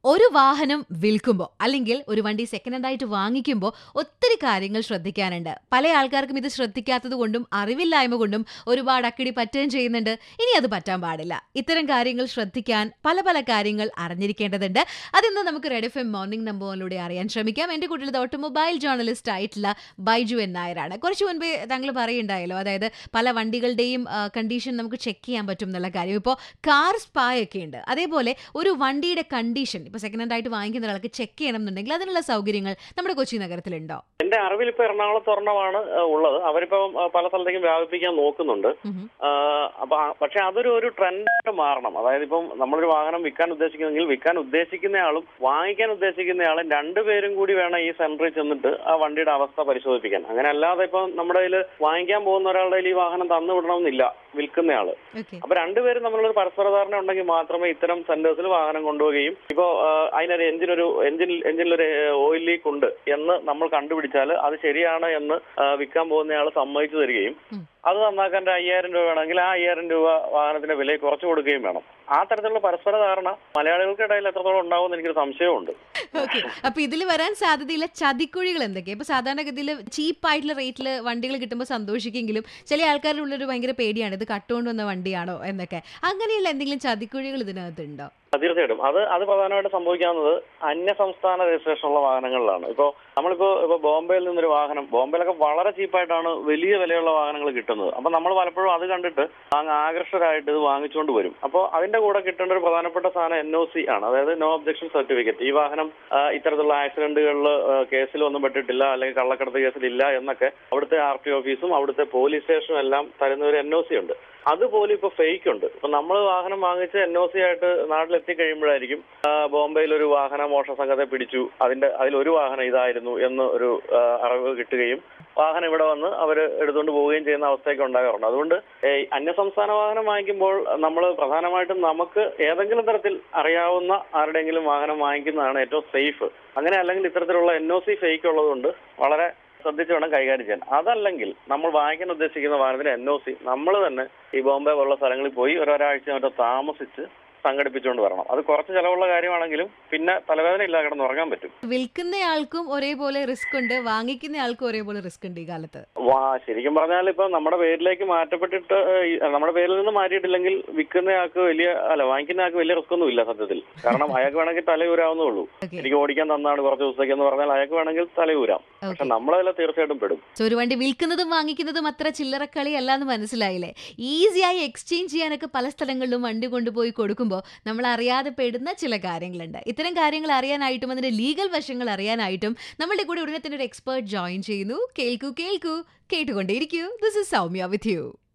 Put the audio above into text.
ഒരു വാഹനം വിൽക്കുമ്പോൾ അല്ലെങ്കിൽ ഒരു വണ്ടി സെക്കൻഡ് ഹാൻഡ് ആയിട്ട് വാങ്ങിക്കുമ്പോൾ ഒത്തിരി കാര്യങ്ങൾ ശ്രദ്ധിക്കാനുണ്ട് പല ആൾക്കാർക്കും ഇത് ശ്രദ്ധിക്കാത്തത് കൊണ്ടും അറിവില്ലായ്മ കൊണ്ടും ഒരുപാട് അക്കിടി പറ്റുകയും ചെയ്യുന്നുണ്ട് ഇനി അത് പറ്റാൻ പാടില്ല ഇത്തരം കാര്യങ്ങൾ ശ്രദ്ധിക്കാൻ പല പല കാര്യങ്ങൾ അറിഞ്ഞിരിക്കേണ്ടതുണ്ട് അതിന്ന് നമുക്ക് റെഡ് എഫ് എം മോർണിംഗ് നമ്പറിലൂടെ അറിയാൻ ശ്രമിക്കാം എന്റെ കൂട്ടിൽ ഓട്ടോമൊബൈൽ ജേർണലിസ്റ്റ് ആയിട്ടുള്ള ബൈജു എൻ നായരാണ് കുറച്ച് മുൻപേ താങ്കൾ പറയുണ്ടായല്ലോ അതായത് പല വണ്ടികളുടെയും കണ്ടീഷൻ നമുക്ക് ചെക്ക് ചെയ്യാൻ പറ്റും എന്നുള്ള കാര്യം ഇപ്പോൾ കാർ സ്പാ ഒക്കെ ഉണ്ട് അതേപോലെ ഒരു വണ്ടിയുടെ കണ്ടീഷൻ ഇപ്പോൾ സെക്കൻഡ് ഹാൻഡ് ആയിട്ട് വാങ്ങിക്കുന്ന ഒരാൾക്ക് ചെക്ക് ചെയ്യണം എന്നുണ്ടെങ്കിൽ അതിനുള്ള സൗകര്യങ്ങൾ നമ്മുടെ കൊച്ചി നഗരത്തിലുണ്ടോ എന്റെ അറിവിൽ ഇപ്പൊ എറണാകുളത്ത് ഒരെണ്ണമാണ് ആ, ഉള്ളത് അവരിപ്പം ആ, പല സ്ഥലത്തേക്കും വ്യാപിപ്പിക്കാൻ നോക്കുന്നുണ്ട് ഉം. ആ, അപ്പൊ ആ- പക്ഷെ അതൊരു ഒരു ട്രെൻഡായിട്ട് മാറണം അതായത് ഇപ്പം നമ്മളൊരു വാഹനം വിൽക്കാൻ ഉദ്ദേശിക്കുന്നെങ്കിൽ വിൽക്കാൻ ഉദ്ദേശിക്കുന്നയാളും വാങ്ങിക്കാൻ ഉദ്ദേശിക്കുന്നയാളും രണ്ടുപേരും കൂടി വേണം ഈ സെന്ററിൽ ചെന്നിട്ട് ആ വണ്ടിയുടെ അവസ്ഥ പരിശോധിപ്പിക്കാൻ അങ്ങനെ അല്ലാതെ ഇപ്പം നമ്മുടെ കയ്യിൽ വാങ്ങിക്കാൻ പോകുന്ന ഒരാളുടെ കയ്യിൽ ഈ വാഹനം തന്നു വിടണമെന്നില്ല വിൽക്കുന്നയാള് ഓക്കെ അപ്പൊ രണ്ടുപേരും തമ്മിലൊരു പരസ്പര ധാരണ ഉണ്ടെങ്കിൽ മാത്രമേ ഇത്തരം സെന്റേഴ്സിൽ വാഹനം കൊണ്ടുപോവുകയും ഇപ്പോ ആ, അതിനൊരു എഞ്ചിൻ ഒരു എഞ്ചിൻ എഞ്ചിനിലൊരു ഓയിൽ ലീക്ക് ഉണ്ട് എന്ന് നമ്മൾ കണ്ടുപിടിച്ചാൽ അത് ശരിയാണ് എന്ന് ആ, വിൽക്കാൻ പോകുന്നയാൾ സമ്മതിച്ചു തരികയും ഉം. അത് നന്നാക്കാൻ ഒരു അയ്യായിരം രൂപ വേണമെങ്കിൽ ആ അയ്യായിരം രൂപ വാഹനത്തിന്റെ വില കുറച്ചു കൊടുക്കുകയും വേണം ആ തരത്തിലുള്ള പരസ്പര ധാരണ മലയാളികൾക്കിടയിൽ എത്രത്തോളം ഉണ്ടാവുമെന്ന് എനിക്കൊരു സംശയമുണ്ട് ഓക്കെ അപ്പൊ ഇതിൽ വരാൻ സാധ്യതയുള്ള ചതിക്കുഴികൾ എന്തൊക്കെയാ ഇപ്പൊ സാധാരണഗതിയിൽ ചീപ്പ് ആയിട്ടുള്ള റേറ്റിൽ വണ്ടികൾ കിട്ടുമ്പോൾ സന്തോഷിക്കെങ്കിലും ചില ആൾക്കാരുടെ ഉള്ളൊരു ഭയങ്കര പേടിയാണ് ഇത് കട്ടുകൊണ്ട് വന്ന വണ്ടിയാണോ എന്നൊക്കെ അങ്ങനെയുള്ള എന്തെങ്കിലും ചതിക്കുഴികൾ ഇതിനകത്തുണ്ടോ തീർച്ചയായിട്ടും അത് അത് പ്രധാനമായിട്ട് സംഭവിക്കാവുന്നത് അന്യ സംസ്ഥാന രജിസ്ട്രേഷൻ ഉള്ള വാഹനങ്ങളിലാണ് ഇപ്പോൾ നമ്മളിപ്പോ ഇപ്പൊ ബോംബെയിൽ നിന്നൊരു വാഹനം ബോംബെയിലൊക്കെ വളരെ ചീപ്പായിട്ടാണ് വലിയ വിലയുള്ള വാഹനങ്ങൾ കിട്ടുന്നത് അപ്പൊ നമ്മൾ പലപ്പോഴും അത് കണ്ടിട്ട് അങ്ങ് ആകർഷകരായിട്ട് ഇത് വാങ്ങിച്ചുകൊണ്ട് വരും അപ്പോൾ അതിന്റെ കൂടെ കിട്ടേണ്ട ഒരു പ്രധാനപ്പെട്ട സാധനം എൻ ഒ സി ആണ് അതായത് നോ ഒബ്ജക്ഷൻ സർട്ടിഫിക്കറ്റ് ഈ വാഹനം ആ, ഇത്തരത്തിലുള്ള ആക്സിഡന്റുകളിൽ കേസിലൊന്നും പെട്ടിട്ടില്ല അല്ലെങ്കിൽ കള്ളക്കടത്ത് കേസിലില്ല എന്നൊക്കെ അവിടുത്തെ ആർ ടി ഓഫീസും അവിടുത്തെ പോലീസ് സ്റ്റേഷനും എല്ലാം തരുന്ന ഒരു എൻ ഒ സി ഉണ്ട് അതുപോലെ ഇപ്പൊ ഫേക്ക് ഉണ്ട് ഇപ്പൊ നമ്മൾ വാഹനം വാങ്ങിച്ച് എൻ ഒ സി ആയിട്ട് നാട്ടിലെത്തി കഴിയുമ്പോഴായിരിക്കും ആ, ബോംബെയിൽ ഒരു വാഹന മോഷണ സംഘത്തെ പിടിച്ചു അതിന്റെ അതിലൊരു വാഹനം ഇതായിരുന്നു എന്ന് ഒരു ആ, അറിവ് കിട്ടുകയും വാഹനം ഇവിടെ വന്ന് അവർ എടുത്തുകൊണ്ട് പോവുകയും ചെയ്യുന്ന അവസ്ഥയൊക്കെ ഉണ്ടാകാറുണ്ട് അതുകൊണ്ട് ഏ, അന്യസംസ്ഥാന വാഹനം വാങ്ങിക്കുമ്പോൾ നമ്മൾ പ്രധാനമായിട്ടും നമുക്ക് ഏതെങ്കിലും തരത്തിൽ അറിയാവുന്ന ആരുടെയെങ്കിലും വാഹനം വാങ്ങിക്കുന്നതാണ് ഏറ്റവും സേഫ് അങ്ങനെ അല്ലെങ്കിൽ ഇത്തരത്തിലുള്ള എൻ ഒ സി ഫേക്ക് ഉള്ളതുകൊണ്ട് വളരെ ശ്രദ്ധിച്ച് വേണം കൈകാര്യം ചെയ്യാൻ അതല്ലെങ്കിൽ നമ്മൾ വാങ്ങിക്കാൻ ഉദ്ദേശിക്കുന്ന വാഹനത്തിന് എൻ ഒ സി നമ്മൾ തന്നെ ഈ ബോംബെ പോലുള്ള സ്ഥലങ്ങളിൽ പോയി ഒരാഴ്ച മറ്റോ താമസിച്ച് സംഘടിപ്പിച്ചുകൊണ്ട് വരണം അത് കുറച്ച് ചിലവുള്ള കാര്യമാണെങ്കിലും പിന്നെ തലവേദന ഇല്ലാതെ കിടന്ന് ഉറങ്ങാൻ പറ്റും വിൽക്കുന്നയാൾക്കും ഒരേപോലെ റിസ്ക് ഉണ്ട് വാങ്ങിക്കുന്നയാൾക്കും ഒരേപോലെ റിസ്ക് ഉണ്ട് ഈ കാലത്ത് വാ ശരിക്കും പറഞ്ഞാൽ ഇപ്പൊ നമ്മുടെ പേരിലേക്ക് മാറ്റപ്പെട്ടിട്ട് ഏഹ്, ഈ നമ്മുടെ പേരിൽ നിന്ന് മാറ്റിയിട്ടില്ലെങ്കിൽ വിൽക്കുന്നയാൾക്ക് വലിയ അല്ല വാങ്ങിക്കുന്നയാൾക്ക് വലിയ റിസ്ക് ഒന്നും ഇല്ല സത്യത്തിൽ കാരണം അയാൾക്ക് വേണമെങ്കിൽ തലയൂരാവുന്നേ ഉള്ളൂ ഓക്കെ എനിക്ക് ഓടിക്കാൻ തന്നാണ് കുറച്ച് ദിവസത്തേക്ക് എന്ന് പറഞ്ഞാൽ അയാൾക്ക് വേണമെങ്കിൽ തലയൂരാം പക്ഷെ ഓക്കെ നമ്മളതിൽ തീർച്ചയായിട്ടും പെടും സോ ഒരു വണ്ടി വിൽക്കുന്നതും വാങ്ങിക്കുന്നതും അത്ര ചില്ലറക്കളി അല്ല എന്ന് മനസ്സിലായില്ലേ ഈസിയായി എക്സ്ചേഞ്ച് ചെയ്യാനൊക്കെ പല സ്ഥലങ്ങളിലും വണ്ടി കൊണ്ടുപോയി കൊടുക്കുമ്പോൾ നമ്മൾ അറിയാതെ പെടുന്ന ചില കാര്യങ്ങളുണ്ട് ഇത്തരം കാര്യങ്ങൾ അറിയാനായിട്ടും അതിന്റെ ലീഗൽ വശങ്ങൾ അറിയാനായിട്ടും നമ്മളുടെ കൂടെ ഉടനെ തന്നെ ഒരു എക്സ്പേർട്ട് ജോയിൻ ചെയ്യുന്നു കേൾക്കൂ കേൾക്കൂ കേട്ടുകൊണ്ടേയിരിക്കൂ this is Soumya with U